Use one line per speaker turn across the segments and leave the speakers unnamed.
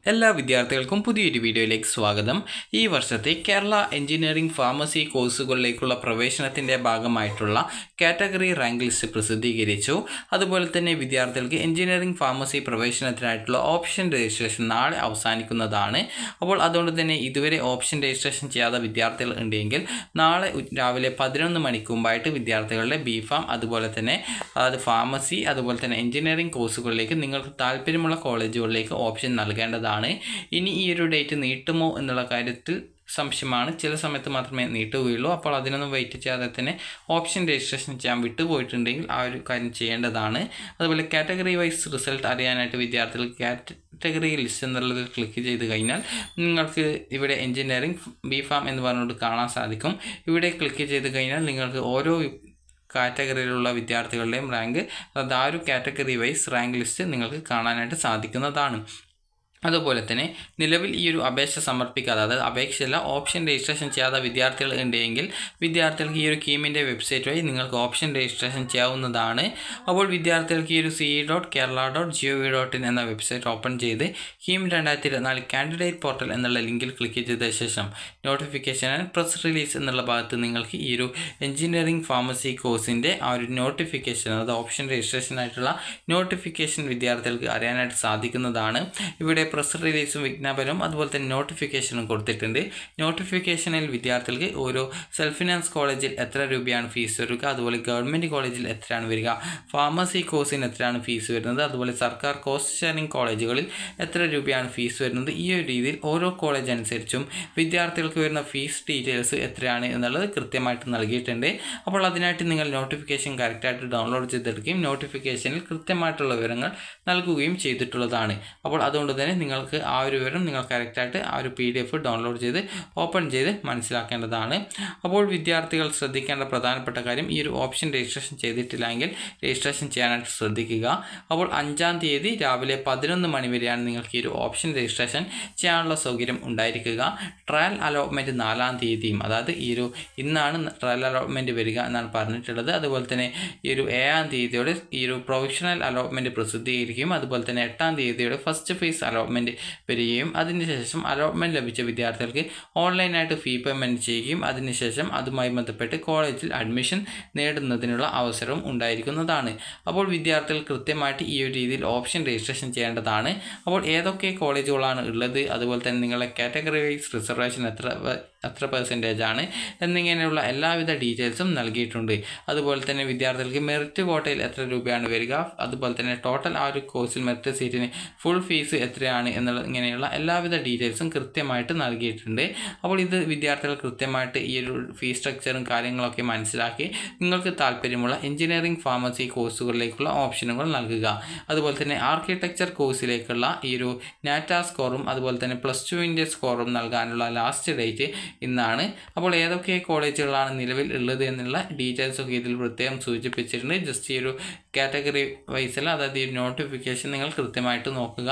എല്ലാ വിദ്യാർത്ഥികൾക്കും പുതിയൊരു വീഡിയോയിലേക്ക് സ്വാഗതം ഈ വർഷത്തെ കേരള എഞ്ചിനീയറിംഗ് ഫാർമസി കോഴ്സുകളിലേക്കുള്ള പ്രവേശനത്തിൻ്റെ ഭാഗമായിട്ടുള്ള കാറ്റഗറി റാങ്ക് ലിസ്റ്റ് പ്രസിദ്ധീകരിച്ചു അതുപോലെ തന്നെ വിദ്യാർത്ഥികൾക്ക് എഞ്ചിനീയറിംഗ് ഫാർമസി പ്രവേശനത്തിനായിട്ടുള്ള ഓപ്ഷൻ രജിസ്ട്രേഷൻ നാളെ അവസാനിക്കുന്നതാണ് അപ്പോൾ അതുകൊണ്ട് തന്നെ ഇതുവരെ ഓപ്ഷൻ രജിസ്ട്രേഷൻ ചെയ്യാത്ത വിദ്യാർത്ഥികൾ ഉണ്ടെങ്കിൽ നാളെ ഉ- രാവിലെ പതിനൊന്ന് മണിക്ക് മുമ്പായിട്ട് വിദ്യാർത്ഥികളുടെ ബി ഫാം അതുപോലെ തന്നെ അത് ഫാർമസി അതുപോലെ തന്നെ എഞ്ചിനീയറിംഗ് കോഴ്സുകളിലേക്ക് നിങ്ങൾക്ക് താല്പര്യമുള്ള കോളേജുകളിലേക്ക് ഓപ്ഷൻ നൽകേണ്ടതാണ് ഇനി ഈ ഒരു ഡേറ്റ് നീട്ടുമോ എന്നുള്ള കാര്യത്തിൽ സംശയമാണ് ചില സമയത്ത് മാത്രമേ നീട്ടുകയുള്ളൂ അപ്പോൾ അതിനൊന്നും വെയിറ്റ് ചെയ്യാതെ തന്നെ ഓപ്ഷൻ രജിസ്ട്രേഷൻ ചെയ്യാൻ വിട്ടുപോയിട്ടുണ്ടെങ്കിൽ ആ ഒരു കാര്യം ചെയ്യേണ്ടതാണ് അതുപോലെ കാറ്റഗറി വൈസ് റിസൾട്ട് അറിയാനായിട്ട് വിദ്യാർത്ഥികൾ കാറ്റഗറി ലിസ്റ്റ് എന്നുള്ളതിൽ ക്ലിക്ക് ചെയ്ത് കഴിഞ്ഞാൽ നിങ്ങൾക്ക് ഇവിടെ എഞ്ചിനീയറിംഗ് ബി ഫാം എന്ന് പറഞ്ഞുകൊണ്ട് കാണാൻ സാധിക്കും ഇവിടെ ക്ലിക്ക് ചെയ്ത് കഴിഞ്ഞാൽ നിങ്ങൾക്ക് ഓരോ കാറ്റഗറിയിലുള്ള വിദ്യാർത്ഥികളുടെയും റാങ്ക് അതായത് ആ ഒരു കാറ്റഗറി വൈസ് റാങ്ക് ലിസ്റ്റ് നിങ്ങൾക്ക് കാണാനായിട്ട് സാധിക്കുന്നതാണ് അതുപോലെ തന്നെ നിലവിൽ ഈ ഒരു അപേക്ഷ സമർപ്പിക്കാതെ അതായത് അപേക്ഷയല്ല ഓപ്ഷൻ രജിസ്ട്രേഷൻ ചെയ്യാത്ത വിദ്യാർത്ഥികൾ ഉണ്ടെങ്കിൽ വിദ്യാർത്ഥികൾക്ക് ഈ ഒരു കീമിൻ്റെ വെബ്സൈറ്റ് വഴി നിങ്ങൾക്ക് ഓപ്ഷൻ രജിസ്ട്രേഷൻ ചെയ്യാവുന്നതാണ് അപ്പോൾ വിദ്യാർത്ഥികൾക്ക് ഈ ഒരു C dot Kerala dot G O V dot in എന്ന വെബ്സൈറ്റ് ഓപ്പൺ ചെയ്ത് കീം രണ്ടായിരത്തി ഇരുപത്തിനാല് കാൻഡിഡേറ്റ് പോർട്ടൽ എന്നുള്ള ലിങ്കിൽ ക്ലിക്ക് ചെയ്ത ശേഷം നോട്ടിഫിക്കേഷൻ ആൻഡ് പ്രസ് റിലീസ് എന്നുള്ള ഭാഗത്ത് നിങ്ങൾക്ക് ഈ ഒരു എഞ്ചിനീയറിംഗ് ഫാർമസി കോഴ്സിൻ്റെ ആ ഒരു നോട്ടിഫിക്കേഷൻ അതായത് ഓപ്ഷൻ രജിസ്ട്രേഷൻ ആയിട്ടുള്ള നോട്ടിഫിക്കേഷൻ വിദ്യാർത്ഥികൾക്ക് അറിയാനായിട്ട് സാധിക്കുന്നതാണ് ഇവിടെ പ്രസ് റിലീസും വിജ്ഞാപനവും അതുപോലെ തന്നെ നോട്ടിഫിക്കേഷനും കൊടുത്തിട്ടുണ്ട് നോട്ടിഫിക്കേഷനിൽ വിദ്യാർത്ഥികൾക്ക് ഓരോ സെൽഫ് ഫിനാൻസ് കോളേജിൽ എത്ര രൂപയാണ് ഫീസ് വരിക അതുപോലെ ഗവൺമെൻറ് കോളേജിൽ എത്രയാണ് വരിക ഫാർമസി കോഴ്സിന് എത്രയാണ് ഫീസ് വരുന്നത് അതുപോലെ സർക്കാർ കോസ്റ്റ് ഷെയറിംഗ് കോളേജുകളിൽ എത്ര രൂപയാണ് ഫീസ് വരുന്നത് ഈ ഒരു രീതിയിൽ ഓരോ കോളേജ് അനുസരിച്ചും വിദ്യാർത്ഥികൾക്ക് വരുന്ന ഫീസ് ഡീറ്റെയിൽസ് എത്രയാണ് എന്നുള്ളത് കൃത്യമായിട്ട് നൽകിയിട്ടുണ്ട് അപ്പോൾ അതിനായിട്ട് നിങ്ങൾ നോട്ടിഫിക്കേഷൻ കറക്റ്റായിട്ട് ഡൗൺലോഡ് ചെയ്തെടുക്കുകയും നോട്ടിഫിക്കേഷനിൽ കൃത്യമായിട്ടുള്ള വിവരങ്ങൾ നൽകുകയും ചെയ്തിട്ടുള്ളതാണ് അപ്പോൾ അതുകൊണ്ട് തന്നെ നിങ്ങൾക്ക് ആ ഒരു വിവരം നിങ്ങൾ കറക്റ്റായിട്ട് ആ ഒരു പി ഡി എഫ് ഡൗൺലോഡ് ചെയ്ത് ഓപ്പൺ ചെയ്ത് മനസ്സിലാക്കേണ്ടതാണ് അപ്പോൾ വിദ്യാർത്ഥികൾ ശ്രദ്ധിക്കേണ്ട പ്രധാനപ്പെട്ട കാര്യം ഈ ഒരു ഓപ്ഷൻ രജിസ്ട്രേഷൻ ചെയ്തിട്ടില്ലെങ്കിൽ രജിസ്ട്രേഷൻ ചെയ്യാനായിട്ട് ശ്രദ്ധിക്കുക അപ്പോൾ അഞ്ചാം തീയതി രാവിലെ പതിനൊന്ന് മണി വരെയാണ് നിങ്ങൾക്ക് ഈ ഒരു ഓപ്ഷൻ രജിസ്ട്രേഷൻ ചെയ്യാനുള്ള സൗകര്യം ഉണ്ടായിരിക്കുക ട്രയൽ അലോട്ട്മെൻറ്റ് നാലാം തീയതിയും അതായത് ഈ ഒരു ഇന്നാണ് ട്രയൽ അലോട്ട്മെൻറ്റ് വരിക എന്നാണ് പറഞ്ഞിട്ടുള്ളത് അതുപോലെ തന്നെ ഈ ഒരു ഏഴാം തീയതിയോടെ ഈ ഒരു പ്രൊഫഷണൽ അലോട്ട്മെൻറ്റ് പ്രസിദ്ധീകരിക്കുകയും അതുപോലെ തന്നെ എട്ടാം തീയതിയോടെ ഫസ്റ്റ് ഫേസ് അലോട്ട്മെൻറ്റ് വരികയും അതിനുശേഷം അലോട്ട്മെൻറ്റ് ലഭിച്ച വിദ്യാർത്ഥികൾക്ക് ഓൺലൈനായിട്ട് ഫീ പേയ്മെൻറ്റ് ചെയ്യുകയും അതിനുശേഷം അതുമായി ബന്ധപ്പെട്ട് കോളേജിൽ അഡ്മിഷൻ നേടുന്നതിനുള്ള അവസരവും ഉണ്ടായിരിക്കുന്നതാണ് അപ്പോൾ വിദ്യാർത്ഥികൾ കൃത്യമായിട്ട് ഈ ഒരു രീതിയിൽ ഓപ്ഷൻ രജിസ്ട്രേഷൻ ചെയ്യേണ്ടതാണ് അപ്പോൾ ഏതൊക്കെ കോളേജുകളാണ് ഉള്ളത് അതുപോലെ തന്നെ നിങ്ങളുടെ കാറ്റഗറി വൈസ് റിസർവേഷൻ എത്ര വ- എത്ര പെർസെൻറ്റേജ് ആണ് എന്നിങ്ങനെയുള്ള എല്ലാവിധ ഡീറ്റെയിൽസും നൽകിയിട്ടുണ്ട് അതുപോലെ തന്നെ വിദ്യാർത്ഥികൾക്ക് മെറിറ്റ് കോട്ടയിൽ എത്ര രൂപയാണ് വരിക അതുപോലെ തന്നെ ടോട്ടൽ ആ ഒരു കോഴ്സിൽ മെറിറ്റ് സീറ്റിന് ഫുൾ ഫീസ് എത്രയാണ് എന്നുള്ള ഇങ്ങനെയുള്ള എല്ലാവിധ ഡീറ്റെയിൽസും കൃത്യമായിട്ട് നൽകിയിട്ടുണ്ട് അപ്പോൾ ഇത് വിദ്യാർത്ഥികൾ കൃത്യമായിട്ട് ഈ ഒരു ഫീസ് സ്ട്രക്ചറും കാര്യങ്ങളൊക്കെ മനസ്സിലാക്കി നിങ്ങൾക്ക് താല്പര്യമുള്ള എഞ്ചിനീയറിംഗ് ഫാർമസി കോഴ്സുകളിലേക്കുള്ള ഓപ്ഷനുകൾ നൽകുക അതുപോലെ തന്നെ ആർക്കിടെക്ചർ കോഴ്സിലേക്കുള്ള ഈ ഒരു നാറ്റ സ്കോറും അതുപോലെ തന്നെ പ്ലസ് ടുവിൻ്റെ സ്കോറും നൽകാനുള്ള ലാസ്റ്റ് ഡേറ്റ് ഇന്നാണ് അപ്പോൾ ഏതൊക്കെ കോളേജുകളാണ് നിലവിൽ ഉള്ളത് എന്നുള്ള ഡീറ്റെയിൽസ് ഒക്കെ ഇതിൽ പ്രത്യേകം സൂചിപ്പിച്ചിട്ടുണ്ട് ജസ്റ്റ് ഈ ഒരു കാറ്റഗറി വൈസിൽ അതായത് ഈ നോട്ടിഫിക്കേഷൻ നിങ്ങൾ കൃത്യമായിട്ട് നോക്കുക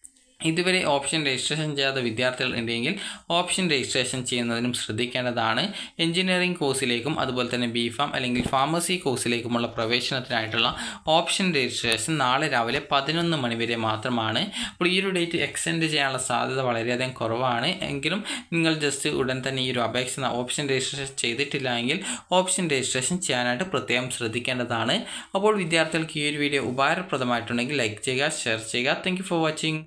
ഇതുവരെ ഓപ്ഷൻ രജിസ്ട്രേഷൻ ചെയ്യാത്ത വിദ്യാർത്ഥികൾ ഉണ്ടെങ്കിൽ ഓപ്ഷൻ രജിസ്ട്രേഷൻ ചെയ്യുന്നതിനും ശ്രദ്ധിക്കേണ്ടതാണ് എഞ്ചിനീയറിംഗ് കോഴ്സിലേക്കും അതുപോലെ തന്നെ ബി ഫാം അല്ലെങ്കിൽ ഫാർമസി കോഴ്സിലേക്കുമുള്ള പ്രവേശനത്തിനായിട്ടുള്ള ഓപ്ഷൻ രജിസ്ട്രേഷൻ നാളെ രാവിലെ പതിനൊന്ന് മണി വരെ മാത്രമാണ് അപ്പോൾ ഈ ഒരു ഡേറ്റ് എക്സ്റ്റെൻഡ് ചെയ്യാനുള്ള സാധ്യത വളരെയധികം കുറവാണ് എങ്കിലും നിങ്ങൾ ജസ്റ്റ് ഉടൻ തന്നെ ഈ ഒരു അപേക്ഷ ഓപ്ഷൻ രജിസ്ട്രേഷൻ ചെയ്തിട്ടില്ല എങ്കിൽ ഓപ്ഷൻ രജിസ്ട്രേഷൻ ചെയ്യാനായിട്ട് പ്രത്യേകം ശ്രദ്ധിക്കേണ്ടതാണ് അപ്പോൾ വിദ്യാർത്ഥികൾക്ക് ഈ ഒരു വീഡിയോ ഉപകാരപ്രദമായിട്ടുണ്ടെങ്കിൽ ലൈക്ക് ചെയ്യുക ഷെയർ ചെയ്യുക താങ്ക് ഫോർ വാച്ചിങ്